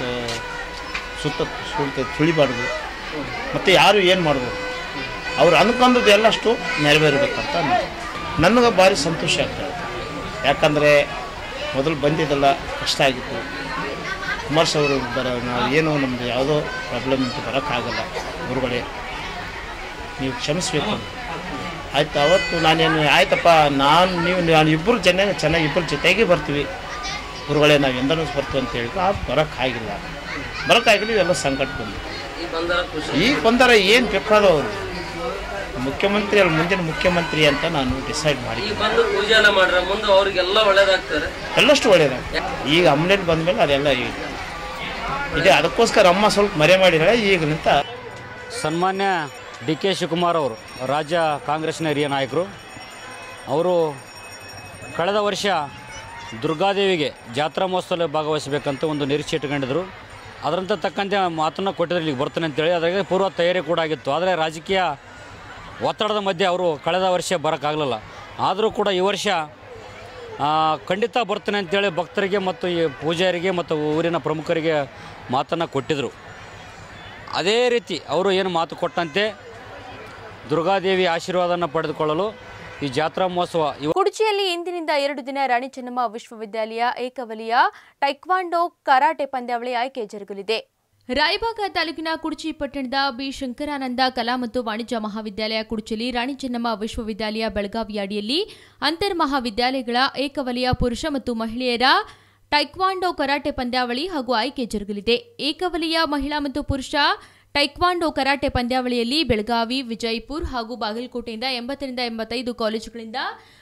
ಸುತ್ತ ಸುತ್ತ ತುಳಿಬಾರ್ದು ಮತ್ತು ಯಾರು ಏನು ಮಾಡ್ಬೋದು ಅವ್ರು ಅನ್ಕೊಂಡದ್ದು ಎಲ್ಲಷ್ಟು ನೆರವೇರಬೇಕಂತ ನನಗೆ ಭಾರಿ ಸಂತೋಷ ಆಗ್ತದೆ ಯಾಕಂದರೆ ಮೊದಲು ಬಂದಿದ್ದೆಲ್ಲ ಕಷ್ಟ ಆಗಿತ್ತು ಕುಮಾರ್ಸ್ ಅವರು ಬರ ನಾವು ಏನು ನಮ್ಮದು ಯಾವುದೋ ಪ್ರಾಬ್ಲಮ್ ಅಂತ ಬರೋಕ್ಕಾಗಲ್ಲ ಗುರುಗಳೇ ನೀವು ಕ್ಷಮಿಸ್ಬೇಕು ಆಯ್ತು ಅವತ್ತು ನಾನೇನು ಆಯ್ತಪ್ಪ ನಾನು ನೀವು ನಾನು ಇಬ್ಬರು ಜನ ಚೆನ್ನಾಗಿ ಇಬ್ಬರು ಜೊತೆಗೆ ಬರ್ತೀವಿ ಗುರುಗಳೇ ನಾವು ಎಂದನೂ ಬರ್ತೀವಿ ಅಂತ ಹೇಳಿದ್ರು ಅದು ಬರೋಕ್ಕಾಗಿಲ್ಲ ಬರೋಕ್ಕಾಗಿಲ್ಲ ಇವೆಲ್ಲ ಸಂಕಟ ಬಂದು ಈ ಬಂದರ ಖುಷಿ ಈಗ ಬಂದಾರ ಏನು ಬೇಕಾದೋ ಅವರು ಮುಖ್ಯಮಂತ್ರಿ ಅಲ್ಲಿ ಮುಂದಿನ ಮುಖ್ಯಮಂತ್ರಿ ಅಂತ ನಾನು ಡಿಸೈಡ್ ಮಾಡಿ ಈಗ ಬಂದು ಪೂಜೆ ಎಲ್ಲ ಮಾಡ್ರೆ ಮುಂದೆ ಅವ್ರಿಗೆಲ್ಲ ಒಳ್ಳೇದಾಗ್ತಾರೆ ಎಲ್ಲಷ್ಟು ಒಳ್ಳೇದಾಗ ಈಗ ಅಮ್ಮನೇಲಿ ಬಂದಮೇಲೆ ಅದೆಲ್ಲ ಈಗ ಇದೆ ಅದಕ್ಕೋಸ್ಕರ ಅಮ್ಮ ಸ್ವಲ್ಪ ಮರೆ ಮಾಡಿದಾಳೆ ಈಗ ನಿಂತ ಸನ್ಮಾನ್ಯ ಡಿ ಕೆ ಶಿವಕುಮಾರ್ ಅವರು ರಾಜ್ಯ ಕಾಂಗ್ರೆಸ್ನ ಹಿರಿಯ ನಾಯಕರು ಅವರು ಕಳೆದ ವರ್ಷ ದುರ್ಗಾದೇವಿಗೆ ಜಾತ್ರಾ ಮಹೋತ್ಸವದಲ್ಲಿ ಭಾಗವಹಿಸಬೇಕಂತ ಒಂದು ನಿರೀಕ್ಷೆ ಇಟ್ಕೊಂಡಿದ್ರು ಅದರಂತೆ ತಕ್ಕಂತೆ ಮಾತನ್ನು ಕೊಟ್ಟಿದ್ರು ಇಲ್ಲಿಗೆ ಬರ್ತಾನೆ ಅಂತೇಳಿ ಅದಕ್ಕೆ ಪೂರ್ವ ತಯಾರಿ ಕೂಡ ಆಗಿತ್ತು ಆದರೆ ರಾಜಕೀಯ ಒತ್ತಡದ ಮಧ್ಯೆ ಅವರು ಕಳೆದ ವರ್ಷ ಬರೋಕ್ಕಾಗಲಿಲ್ಲ ಆದರೂ ಕೂಡ ಈ ವರ್ಷ ಆ, ಖಂಡಿತ ಬರ್ತಾನೆ ಅಂತೇಳಿ ಭಕ್ತರಿಗೆ ಮತ್ತು ಈ ಪೂಜಾರಿಗೆ ಮತ್ತು ಊರಿನ ಪ್ರಮುಖರಿಗೆ ಮಾತನ್ನು ಕೊಟ್ಟಿದ್ದರು ಅದೇ ರೀತಿ ಅವರು ಏನು ಮಾತು ಕೊಟ್ಟಂತೆ ದುರ್ಗಾದೇವಿ ಆಶೀರ್ವಾದನ ಪಡೆದುಕೊಳ್ಳಲು ಈ ಜಾತ್ರಾ ಮಹೋತ್ಸವ ಇವ ಕುಡ್ಚಿಯಲ್ಲಿ ಇಂದಿನಿಂದ ಎರಡು ದಿನ ರಾಣಿ ಚೆನ್ನಮ್ಮ ವಿಶ್ವವಿದ್ಯಾಲಯ ಏಕವಲಿಯ ಟೈಕ್ವಾಂಡೋ ಕರಾಟೆ ಪಂದ್ಯಾವಳಿ ಆಯ್ಕೆ ಜರುಗಲಿದೆ ರಾಯಬಾಗ ತಾಲೂಕಿನ ಕುಡ್ಚಿ ಪಟ್ಟಣದ ಬಿ ಶಂಕರಾನಂದ ಕಲಾ ಮತ್ತು ವಾಣಿಜ್ಯ ಮಹಾವಿದ್ಯಾಲಯ ಕುಡ್ಚಿಲಿ ರಾಣಿ ಚೆನ್ನಮ್ಮ ವಿಶ್ವವಿದ್ಯಾಲಯ ಬೆಳಗಾವಿ ಅಡಿಯಲ್ಲಿ ಅಂತರ್ ಮಹಾವಿದ್ಯಾಲಯಗಳ ಏಕವಲಯ ಪುರುಷ ಮತ್ತು ಮಹಿಳೆಯರ ಟೈಕ್ವಾಂಡೋ ಕರಾಟೆ ಪಂದ್ಯಾವಳಿ ಹಾಗೂ ಆಯ್ಕೆ ಜರುಗಲಿದೆ ಏಕವಲಯ ಮಹಿಳಾ ಮತ್ತು ಪುರುಷ ಟೈಕ್ವಾಂಡೋ ಕರಾಟೆ ಪಂದ್ಯಾವಳಿಯಲ್ಲಿ ಬೆಳಗಾವಿ ವಿಜಯಪುರ ಹಾಗೂ ಬಾಗಲಕೋಟೆಯಿಂದ ಎಂಬತ್ತರಿಂದ ಎಂಬತ್ತೈದು ಕಾಲೇಜುಗಳಿಂದ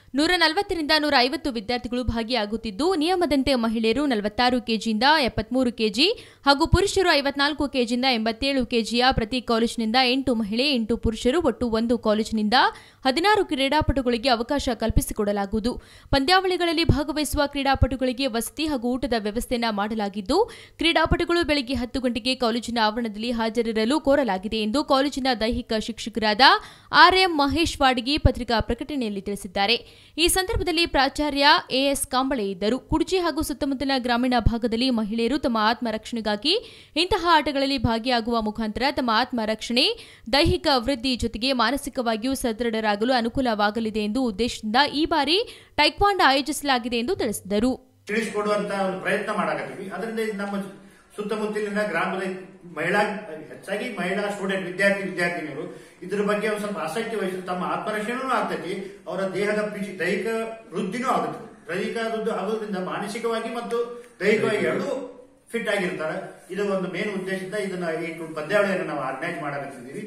ನೂರ ನಲವತ್ತರಿಂದ ನೂರ ಐವತ್ತು ವಿದ್ಯಾರ್ಥಿಗಳು ಭಾಗಿಯಾಗುತ್ತಿದ್ದು ನಿಯಮದಂತೆ ಮಹಿಳೆಯರು ನಲವತ್ತಾರು ಕೆಜಿಯಿಂದ ಎಪ್ಪತ್ಮೂರು ಕೆಜಿ ಹಾಗೂ ಪುರುಷರು ಐವತ್ನಾಲ್ಕು ಕೆಜಿಯಿಂದ ಎಂಬತ್ತೇಳು ಕೆಜಿಯ ಪ್ರತಿ ಕಾಲೇಜಿನಿಂದ ಎಂಟು ಮಹಿಳೆ ಎಂಟು ಪುರುಷರು ಒಟ್ಟು ಒಂದು ಕಾಲೇಜಿನಿಂದ ಹದಿನಾರು ಕ್ರೀಡಾಪಟುಗಳಿಗೆ ಅವಕಾಶ ಕಲ್ಪಿಸಿಕೊಡಲಾಗುವುದು ಪಂದ್ಯಾವಳಿಗಳಲ್ಲಿ ಭಾಗವಹಿಸುವ ಕ್ರೀಡಾಪಟುಗಳಿಗೆ ವಸತಿ ಹಾಗೂ ಊಟದ ವ್ಯವಸ್ಥೆಯನ್ನ ಮಾಡಲಾಗಿದ್ದು ಕ್ರೀಡಾಪಟುಗಳು ಬೆಳಗ್ಗೆ ಹತ್ತು ಗಂಟೆಗೆ ಕಾಲೇಜಿನ ಆವರಣದಲ್ಲಿ ಹಾಜರಿರಲು ಕೋರಲಾಗಿದೆ ಎಂದು ಕಾಲೇಜಿನ ದೈಹಿಕ ಶಿಕ್ಷಕರಾದ ಆರ್ಎಂ ಮಹೇಶ್ ವಾಡಗಿ ಪತ್ರಿಕಾ ಪ್ರಕಟಣೆಯಲ್ಲಿ ತಿಳಿಸಿದ್ದಾರೆ ಈ ಸಂದರ್ಭದಲ್ಲಿ ಪ್ರಾಚಾರ್ಯ ಎಎಸ್ ಕಾಂಬಳೆ ಇದ್ದರು ಕುಡ್ಚಿ ಹಾಗೂ ಸುತ್ತಮುತ್ತಲಿನ ಗ್ರಾಮೀಣ ಭಾಗದಲ್ಲಿ ಮಹಿಳೆಯರು ತಮ್ಮ ಆತ್ಮರಕ್ಷಣೆಗಾಗಿ ಇಂತಹ ಆಟಗಳಲ್ಲಿ ಭಾಗಿಯಾಗುವ ಮುಖಾಂತರ ತಮ್ಮ ಆತ್ಮರಕ್ಷಣೆ ದೈಹಿಕ ವೃದ್ಧಿ ಜೊತೆಗೆ ಮಾನಸಿಕವಾಗಿಯೂ ಸದೃಢರಾಗಲು ಅನುಕೂಲವಾಗಲಿದೆ ಎಂದು ಉದ್ದೇಶದಿಂದ ಈ ಬಾರಿ ಟೈಕ್ವಾಂಡ ಆಯೋಜಿಸಲಾಗಿದೆ ಎಂದು ತಿಳಿಸಿದರು ತಿಳಿಸಿಕೊಡುವಂತ ಒಂದು ಪ್ರಯತ್ನ ಮಾಡಾಕತ್ತೀವಿ ಅದರಿಂದ ಇದು ನಮ್ಮ ಸುತ್ತಮುತ್ತಲಿನ ಗ್ರಾಮದ ಮಹಿಳಾ ಹೆಚ್ಚಾಗಿ ಮಹಿಳಾ ಸ್ಟೂಡೆಂಟ್ ವಿದ್ಯಾರ್ಥಿ ವಿದ್ಯಾರ್ಥಿನಿಯರು ಇದ್ರ ಬಗ್ಗೆ ಒಂದು ಸ್ವಲ್ಪ ಆಸಕ್ತಿ ವಹಿಸಿ ತಮ್ಮ ಆತ್ಮರಕ್ಷಣೆನೂ ಆಗ್ತೈತಿ ಅವರ ದೇಹದ ಫಿಸಿ- ದೈಹಿಕ ವೃದ್ಧಿನೂ ಆಗುತ್ತೆ ದೈಹಿಕ ವೃದ್ಧಿ ಆಗೋದ್ರಿಂದ ಮಾನಸಿಕವಾಗಿ ಮತ್ತು ದೈಹಿಕವಾಗಿ ಎರಡೂ ಫಿಟ್ ಆಗಿರ್ತಾರೆ ಇದು ಒಂದು ಮೇನ್ ಉದ್ದೇಶದಿಂದ ಇದನ್ನ ಈ ಪಂದ್ಯಾವಳಿಯನ್ನು ನಾವು ಆರ್ಗನೈಸ್ ಮಾಡಕತ್ತಿದ್ದೀವಿ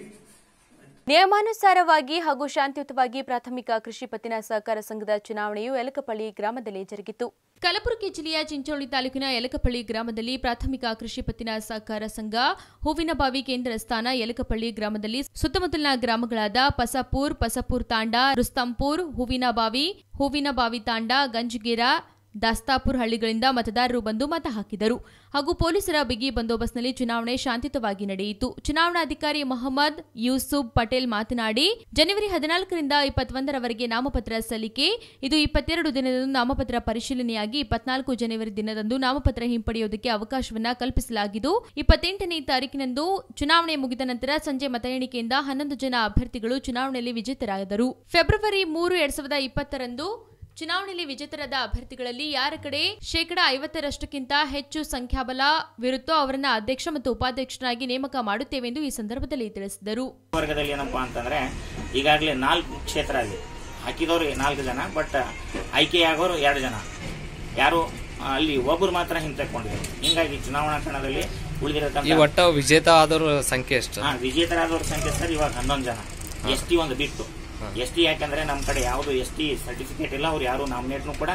ನಿಯಮಾನುಸಾರವಾಗಿ ಹಾಗೂ ಶಾಂತಿಯುತವಾಗಿ ಪ್ರಾಥಮಿಕ ಕೃಷಿ ಪತ್ತಿನ ಸಹಕಾರ ಸಂಘದ ಚುನಾವಣೆಯು ಯಲಕಪಳ್ಳಿ ಗ್ರಾಮದಲ್ಲಿ ಜರುಗಿತು ಕಲಬುರಗಿ ಜಿಲ್ಲೆಯ ಚಿಂಚೋಳಿ ತಾಲೂಕಿನ ಯಲಕಪಳ್ಳಿ ಗ್ರಾಮದಲ್ಲಿ ಪ್ರಾಥಮಿಕ ಕೃಷಿ ಪತ್ತಿನ ಸಹಕಾರ ಸಂಘ ಹೂವಿನಬಾವಿ ಕೇಂದ್ರ ಸ್ಥಾನ ಯಲಕಪಳ್ಳಿ ಗ್ರಾಮದಲ್ಲಿ ಸುತ್ತಮುತ್ತಲಿನ ಗ್ರಾಮಗಳಾದ ಪಸಪೂರ್ ಪಸಪೂರ್ ತಾಂಡ ರುಸ್ತಂಪುರ್ ಹೂವಿನಬಾವಿ ಹೂವಿನಬಾವಿ ತಾಂಡ ಗಂಜಗೇರ ದಾಸ್ತಾಪುರ್ ಹಳ್ಳಿಗಳಿಂದ ಮತದಾರರು ಬಂದು ಮತ ಹಾಕಿದರು ಹಾಗೂ ಪೊಲೀಸರ ಬಿಗಿ ಬಂದೋಬಸ್ತ್ನಲ್ಲಿ ಚುನಾವಣೆ ಶಾಂತಿಯುತವಾಗಿ ನಡೆಯಿತು ಚುನಾವಣಾಧಿಕಾರಿ ಮೊಹಮ್ಮದ್ ಯೂಸುಫ್ ಪಟೇಲ್ ಮಾತನಾಡಿ ಜನವರಿ ಹದಿನಾಲ್ಕರಿಂದ ಇಪ್ಪತ್ತೊಂದರವರೆಗೆ ನಾಮಪತ್ರ ಸಲ್ಲಿಕೆ ಇದು ಇಪ್ಪತ್ತೆರಡು ದಿನದಂದು ನಾಮಪತ್ರ ಪರಿಶೀಲನೆಯಾಗಿ ಇಪ್ಪತ್ನಾಲ್ಕು ಜನವರಿ ದಿನದಂದು ನಾಮಪತ್ರ ಹಿಂಪಡೆಯುವುದಕ್ಕೆ ಅವಕಾಶವನ್ನ ಕಲ್ಪಿಸಲಾಗಿದ್ದು ಇಪ್ಪತ್ತೆಂಟನೇ ತಾರೀಕಿನಂದು ಚುನಾವಣೆ ಮುಗಿದ ನಂತರ ಸಂಜೆ ಮತ ಎಣಿಕೆಯಿಂದ ಹನ್ನೊಂದು ಜನ ಅಭ್ಯರ್ಥಿಗಳು ಚುನಾವಣೆಯಲ್ಲಿ ವಿಜೇತರಾದರು ಫೆಬ್ರವರಿ ಮೂರು ಎರಡ್ ಸಾವಿರದ ಇಪ್ಪತ್ತರಂದು ಚುನಾವಣೆಯಲ್ಲಿ ವಿಜೇತರಾದ ಅಭ್ಯರ್ಥಿಗಳಲ್ಲಿ ಯಾರ ಕಡೆ ಶೇಕಡಾ ಐವತ್ತರಷ್ಟಕ್ಕಿಂತ ಹೆಚ್ಚು ಸಂಖ್ಯಾಬಲವಿರುತ್ತೋ ಅವರನ್ನ ಅಧ್ಯಕ್ಷ ಮತ್ತು ಉಪಾಧ್ಯಕ್ಷರಾಗಿ ನೇಮಕ ಮಾಡುತ್ತೇವೆ ಎಂದು ಈ ಸಂದರ್ಭದಲ್ಲಿ ತಿಳಿಸಿದರು ವರ್ಗದಲ್ಲಿ ಏನಪ್ಪಾ ಅಂತಂದ್ರೆ ಈಗಾಗಲೇ ನಾಲ್ಕು ಕ್ಷೇತ್ರ ಅಲ್ಲಿ ಹಾಕಿದವರು ನಾಲ್ಕು ಜನ ಬಟ್ ಆಯ್ಕೆಯಾಗೋರು ಎರಡು ಜನ ಯಾರು ಆ, ಅಲ್ಲಿ ಒಬ್ಬರು ಮಾತ್ರ ಹಿಂತೆಕೊಂಡಿದ್ದಾರೆ ಹಿಂಗಾಗಿ ಚುನಾವಣಾ ಕಣದಲ್ಲಿ ಈ ಉಳಿದಿರತಕ್ಕಂಥ ಒಟ್ಟ ವಿಜೇತ ಆದವ್ರ ಸಂಖ್ಯೆ ಎಷ್ಟು ಹಾ ವಿಜೇತರಾದವ್ರ ಸಂಖ್ಯೆ ಸರ್ ಇವಾಗ ಹನ್ನೊಂದು ಜನ ಎಸ್ ಟಿ ಒಂದು ಬಿಟ್ಟು ಎಸ್ ಟಿ ಯಾಕಂದ್ರೆ ನಮ್ಮ ಕಡೆ ಯಾವುದು ಎಸ್ ಟಿ ಸರ್ಟಿಫಿಕೇಟ್ ಇಲ್ಲ ಅವ್ರು ಯಾರು ನಾಮಿನೇಟ್ನು ಕೂಡ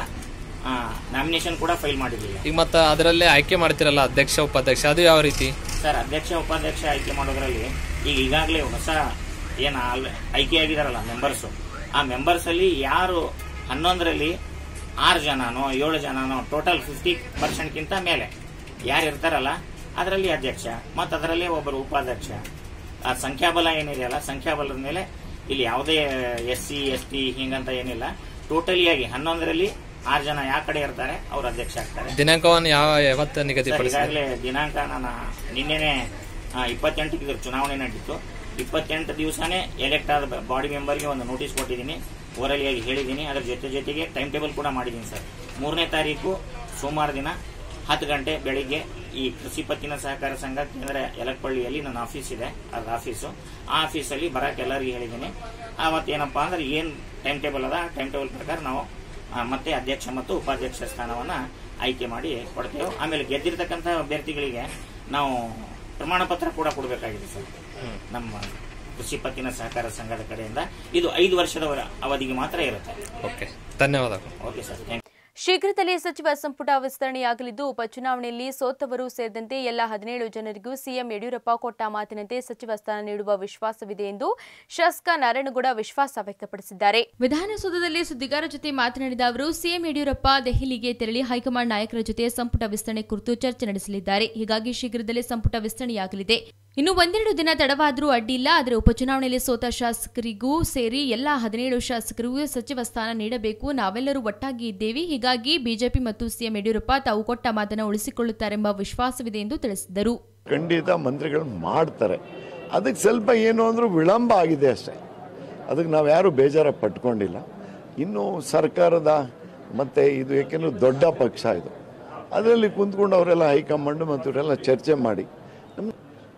ನಾಮಿನೇಷನ್ ಕೂಡ ಫೈಲ್ ಮಾಡಿರಲಿಲ್ಲ ಈಗ ಮತ್ತೆ ಅದರಲ್ಲೇ ಆಯ್ಕೆ ಮಾಡ್ತಿರಲ್ಲ ಅಧ್ಯಕ್ಷ ಉಪಾಧ್ಯಕ್ಷ ಅದು ಯಾವ ರೀತಿ ಸರ್ ಅಧ್ಯಕ್ಷ ಉಪಾಧ್ಯಕ್ಷ ಆಯ್ಕೆ ಮಾಡೋದ್ರಲ್ಲಿ ಈಗ ಈಗಾಗಲೇ ಹೊಸ ಏನು ಆಯ್ಕೆಯಾಗಿದಾರಲ್ಲ ಮೆಂಬರ್ಸು ಆ ಮೆಂಬರ್ಸ್ ಅಲ್ಲಿ ಯಾರು ಹನ್ನೊಂದರಲ್ಲಿ ಆರು ಜನನೋ ಏಳು ಜನನೋ ಟೋಟಲ್ ಫಿಫ್ಟಿ ಪರ್ಸೆಂಟ್ಗಿಂತ ಮೇಲೆ ಯಾರು ಇರ್ತಾರಲ್ಲ ಅದರಲ್ಲಿ ಅಧ್ಯಕ್ಷ ಮತ್ತು ಅದರಲ್ಲಿ ಒಬ್ಬರು ಉಪಾಧ್ಯಕ್ಷ ಆ ಸಂಖ್ಯಾಬಲ ಏನಿದೆಯಲ್ಲ ಸಂಖ್ಯಾಬಲದ ಮೇಲೆ ಇಲ್ಲಿ ಯಾವುದೇ ಎಸ್ ಸಿ ಎಸ್ ಟಿ ಹಿಂಗಂತ ಏನಿಲ್ಲ ಟೋಟಲಿಯಾಗಿ ಹನ್ನೊಂದರಲ್ಲಿ ಆರು ಜನ ಯಾವ ಕಡೆ ಇರ್ತಾರೆ ಅವ್ರು ಅಧ್ಯಕ್ಷ ಆಗ್ತಾರೆ ದಿನಾಂಕವನ್ನು ಯಾವ ಯಾವತ್ತು ಸರ್, ನಿಗದಿಪಡಿಸಿದೆ ಈಗಾಗಲೇ ದಿನಾಂಕ ನಾನು ನಿನ್ನೆನೆ ಇಪ್ಪತ್ತೆಂಟಕ್ಕೆ ಇದ್ರ ಚುನಾವಣೆ ನಡೀತು ಇಪ್ಪತ್ತೆಂಟು ದಿವಸನೇ ಎಲೆಕ್ಟ್ ಆದ ಬಾಡಿ ಮೆಂಬರ್ಗೆ ಒಂದು ನೋಟಿಸ್ ಕೊಟ್ಟಿದ್ದೀನಿ ಓರಲಿಯಾಗಿ ಹೇಳಿದ್ದೀನಿ ಅದರ ಜೊತೆ ಜೊತೆಗೆ ಟೈಮ್ ಟೇಬಲ್ ಕೂಡ ಮಾಡಿದ್ದೀನಿ ಸರ್ ಮೂರನೇ ತಾರೀಕು ಸೋಮವಾರ ದಿನ ಹತ್ತು ಗಂಟೆ ಬೆಳಿಗ್ಗೆ ಈ ಕೃಷಿ ಪತ್ತಿನ ಸಹಕಾರ ಸಂಘ ಕೇಂದ್ರ ಯಲಕಪಳ್ಳಿಯಲ್ಲಿ ನನ್ನ ಆಫೀಸ್ ಇದೆ ಅದ್ರ ಆಫೀಸು ಆ ಆಫೀಸಲ್ಲಿ ಬರಕ್ಕೆ ಎಲ್ಲರಿಗೂ ಹೇಳಿದ್ದೀನಿ ಅವತ್ತೇನಪ್ಪ ಅಂದ್ರೆ ಏನು ಟೈಮ್ ಟೇಬಲ್ ಅದ ಆ ಟೈಮ್ ಟೇಬಲ್ ಪ್ರಕಾರ ನಾವು ಆ, ಮತ್ತೆ ಅಧ್ಯಕ್ಷ ಮತ್ತು ಉಪಾಧ್ಯಕ್ಷ ಸ್ಥಾನವನ್ನ ಆಯ್ಕೆ ಮಾಡಿ ಕೊಡ್ತೇವೆ ಆಮೇಲೆ ಗೆದ್ದಿರ್ತಕ್ಕಂಥ ಅಭ್ಯರ್ಥಿಗಳಿಗೆ ನಾವು ಪ್ರಮಾಣ ಪತ್ರ ಕೂಡ ಕೊಡಬೇಕಾಗಿದೆ ಸರ್ ನಮ್ಮ ಕೃಷಿ ಪತ್ತಿನ ಸಹಕಾರ ಸಂಘದ ಕಡೆಯಿಂದ ಇದು ಐದು ವರ್ಷದ ಅವಧಿಗೆ ಮಾತ್ರ ಇರುತ್ತೆ ಓಕೆ ಧನ್ಯವಾದಗಳು ಓಕೆ ಸರ್ ಥ್ಯಾಂಕ್ ಶೀಘ್ರದಲ್ಲೇ ಸಚಿವ ಸಂಪುಟ ವಿಸ್ತರಣೆಯಾಗಲಿದ್ದು ಉಪಚುನಾವಣೆಯಲ್ಲಿ ಸೋತವರು ಸೇರಿದಂತೆ ಎಲ್ಲ ಹದಿನೇಳು ಜನರಿಗೂ ಸಿಎಂ ಯಡಿಯೂರಪ್ಪ ಕೊಟ್ಟ ಮಾತಿನಂತೆ ಸಚಿವ ಸ್ಥಾನ ನೀಡುವ ವಿಶ್ವಾಸವಿದೆ ಎಂದು ಶಾಸಕ ನಾರಾಯಣಗೌಡ ವಿಶ್ವಾಸ ವ್ಯಕ್ತಪಡಿಸಿದ್ದಾರೆ ವಿಧಾನಸೌಧದಲ್ಲಿ ಸುದ್ದಿಗಾರರ ಜೊತೆ ಮಾತನಾಡಿದ ಅವರು ಸಿಎಂ ಯಡಿಯೂರಪ್ಪ ದೆಹಲಿಗೆ ತೆರಳಿ ಹೈಕಮಾಂಡ್ ನಾಯಕರ ಜೊತೆ ಸಂಪುಟ ವಿಸ್ತರಣೆ ಕುರಿತು ಚರ್ಚೆ ನಡೆಸಲಿದ್ದಾರೆ ಹೀಗಾಗಿ ಶೀಘ್ರದಲ್ಲೇ ಸಂಪುಟ ವಿಸ್ತರಣೆಯಾಗಲಿದೆ ಇನ್ನು ಒಂದೆರಡು ದಿನ ತಡವಾದರೂ ಅಡ್ಡಿಯಿಲ್ಲ ಆದರೆ ಉಪಚುನಾವಣೆಯಲ್ಲಿ ಸೋತ ಶಾಸಕರಿಗೂ ಸೇರಿ ಎಲ್ಲಾ ಹದಿನೇಳು ಶಾಸಕರಿಗೂ ಸಚಿವ ಸ್ಥಾನ ನೀಡಬೇಕು ನಾವೆಲ್ಲರೂ ಒಟ್ಟಾಗಿ ಇದ್ದೇವೆ ಹೀಗಾಗಿ ಬಿಜೆಪಿ ಮತ್ತು ಸಿಎಂ ಯಡಿಯೂರಪ್ಪ ತಾವು ಕೊಟ್ಟ ಮಾತನ್ನು ಉಳಿಸಿಕೊಳ್ಳುತ್ತಾರೆಂಬ ವಿಶ್ವಾಸವಿದೆ ಎಂದು ತಿಳಿಸಿದರು ಖಂಡಿತ ಮಂತ್ರಿಗಳು ಮಾಡ್ತಾರೆ ಅದಕ್ಕೆ ಸ್ವಲ್ಪ ಏನು ಅಂದರೂ ವಿಳಂಬ ಆಗಿದೆ ಅಷ್ಟೇ ಅದಕ್ಕೆ ನಾವು ಯಾರೂ ಬೇಜಾರ ಪಟ್ಕೊಂಡಿಲ್ಲ ಇನ್ನು ಸರ್ಕಾರದ ಮತ್ತು ಇದು ಏಕೆಂದ್ರೆ ದೊಡ್ಡ ಪಕ್ಷ ಇದು ಅದರಲ್ಲಿ ಕುಂತ್ಕೊಂಡು ಅವರೆಲ್ಲ ಹೈಕಮಾಂಡ್ ಮತ್ತು ಇವರೆಲ್ಲ ಚರ್ಚೆ ಮಾಡಿ ನಮ್-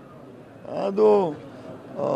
ಅದು ಆ,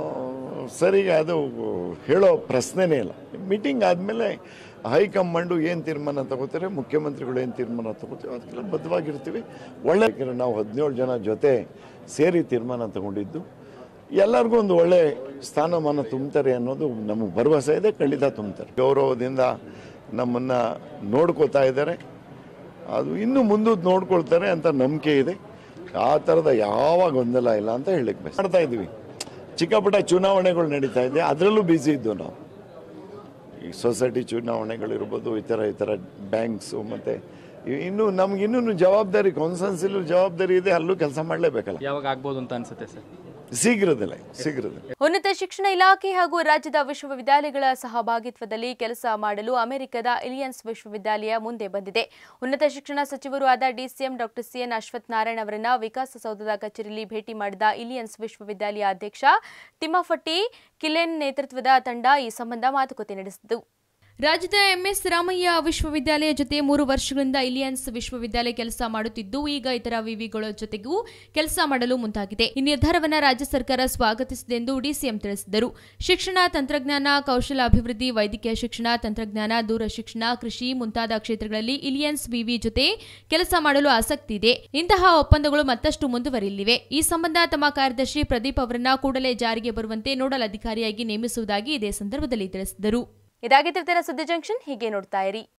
ಸರಿಗೆ ಅದು ಹೇಳೋ ಪ್ರಶ್ನೆನೇ ಇಲ್ಲ ಮೀಟಿಂಗ್ ಆದಮೇಲೆ ಹೈಕಮಾಂಡು ಏನು ತೀರ್ಮಾನ ತಗೋತಾರೆ ಮುಖ್ಯಮಂತ್ರಿಗಳು ಏನು ತೀರ್ಮಾನ ತಗೋತೀವಿ ಅದಕ್ಕೆಲ್ಲ ಬದ್ಧವಾಗಿರ್ತೀವಿ ಒಳ್ಳೆ ಯಾಕಂದ್ರೆ ನಾವು ಹದಿನೇಳು ಜನ ಜೊತೆ ಸೇರಿ ತೀರ್ಮಾನ ತಗೊಂಡಿದ್ದು ಎಲ್ಲರಿಗೂ ಒಂದು ಒಳ್ಳೆ ಸ್ಥಾನಮಾನ ತುಂಬ್ತಾರೆ ಅನ್ನೋದು ನಮಗೆ ಭರವಸೆ ಇದೆ ಖಂಡಿತ ತುಂಬ್ತಾರೆ ಗೌರವದಿಂದ ನಮ್ಮನ್ನು ನೋಡ್ಕೋತಾ ಇದ್ದಾರೆ ಅದು ಇನ್ನೂ ಮುಂದದ್ದು ನೋಡ್ಕೊಳ್ತಾರೆ ಅಂತ ನಂಬಿಕೆ ಇದೆ ಆ ಥರದ ಯಾವ ಗೊಂದಲ ಇಲ್ಲ ಅಂತ ಹೇಳಿಕ್ ಬಯಸ್ ಮಾಡ್ತಾ ಇದ್ವಿ ಚಿಕ್ಕ ಪುಟ್ಟ ಚುನಾವಣೆಗಳು ನಡೀತಾ ಇದೆ ಅದರಲ್ಲೂ ಬ್ಯುಸಿ ಇದ್ದು ನಾವು ಈ ಸೊಸೈಟಿ ಚುನಾವಣೆಗಳಿರ್ಬೋದು ಈ ಥರ ಈ ಥರ ಬ್ಯಾಂಕ್ಸು ಮತ್ತು ಇನ್ನು ನಮ್ಗೆ ಇನ್ನೂ ಜವಾಬ್ದಾರಿ ಕೌನ್ಸನ್ಸಿಲು ಜವಾಬ್ದಾರಿ ಇದೆ ಅಲ್ಲೂ ಕೆಲಸ ಮಾಡಲೇಬೇಕಲ್ಲ ಯಾವಾಗ ಆಗ್ಬೋದು ಅಂತ ಅನ್ಸುತ್ತೆ ಸರ್ ಶೀಘ್ರದಲ್ಲೇ ಶೀಘ್ರದಲ್ಲೇ ಉನ್ನತ ಶಿಕ್ಷಣ ಇಲಾಖೆ ಹಾಗೂ ರಾಜ್ಯದ ವಿಶ್ವವಿದ್ಯಾಲಯಗಳ ಸಹಭಾಗಿತ್ವದಲ್ಲಿ ಕೆಲಸ ಮಾಡಲು ಅಮೆರಿಕದ ಇಲಿಯನ್ಸ್ ವಿಶ್ವವಿದ್ಯಾಲಯ ಮುಂದೆ ಬಂದಿದೆ ಉನ್ನತ ಶಿಕ್ಷಣ ಸಚಿವರು ಆದ DCM doctor CN Ashwath Narayan ಅವರನ್ನ ವಿಕಾಸಸೌಧದ ಕಚೇರಿಯಲ್ಲಿ ಭೇಟಿ ಮಾಡಿದ ಇಲಿಯನ್ಸ್ ವಿಶ್ವವಿದ್ಯಾಲಯ ಅಧ್ಯಕ್ಷ ತಿಮ್ಮಫಟ್ಟಿ ಕಿಲೆನ್ ನೇತೃತ್ವದ ತಂಡ ಈ ಸಂಬಂಧ ಮಾತುಕತೆ ನಡೆಸಿತು ರಾಜ್ಯದ ಎಂಎಸ್ ರಾಮಯ್ಯ ವಿಶ್ವವಿದ್ಯಾಲಯ ಜೊತೆ ಮೂರು ವರ್ಷಗಳಿಂದ ಇಲಿಯನ್ಸ್ ವಿಶ್ವವಿದ್ಯಾಲಯ ಕೆಲಸ ಮಾಡುತ್ತಿದ್ದು ಈಗ ಇತರ ವಿವಿಗಳ ಜೊತೆಗೂ ಕೆಲಸ ಮಾಡಲು ಮುಂದಾಗಿದೆ ಈ ನಿರ್ಧಾರವನ್ನು ರಾಜ್ಯ ಸರ್ಕಾರ ಸ್ವಾಗತಿಸಿದೆ ಎಂದು ಡಿಸಿಎಂ ತಿಳಿಸಿದರು ಶಿಕ್ಷಣ ತಂತ್ರಜ್ಞಾನ ಕೌಶಲ ಅಭಿವೃದ್ಧಿ ವೈದ್ಯಕೀಯ ಶಿಕ್ಷಣ ತಂತ್ರಜ್ಞಾನ ದೂರ ಶಿಕ್ಷಣ ಕೃಷಿ ಮುಂತಾದ ಕ್ಷೇತ್ರಗಳಲ್ಲಿ ಇಲಿಯನ್ಸ್ ವಿವಿ ಜೊತೆ ಕೆಲಸ ಮಾಡಲು ಆಸಕ್ತಿ ಇದೆ ಇಂತಹ ಒಪ್ಪಂದಗಳು ಮತ್ತಷ್ಟು ಮುಂದುವರಿಯಲಿವೆ ಈ ಸಂಬಂಧ ತಮ್ಮ ಕಾರ್ಯದರ್ಶಿ ಪ್ರದೀಪ್ ಅವರನ್ನ ಕೂಡಲೇ ಜಾರಿಗೆ ಬರುವಂತೆ ನೋಡಲ್ ಅಧಿಕಾರಿಯಾಗಿ ನೇಮಿಸುವುದಾಗಿ ಇದೇ ಸಂದರ್ಭದಲ್ಲಿ ತಿಳಿಸಿದರು ಇದಾಗಿತ್ತು ಇವತ್ತಿನ ಸುದ್ದಿ ಜಂಕ್ಷನ್ ಹೀಗೆ ನೋಡ್ತಾ ಇರಿ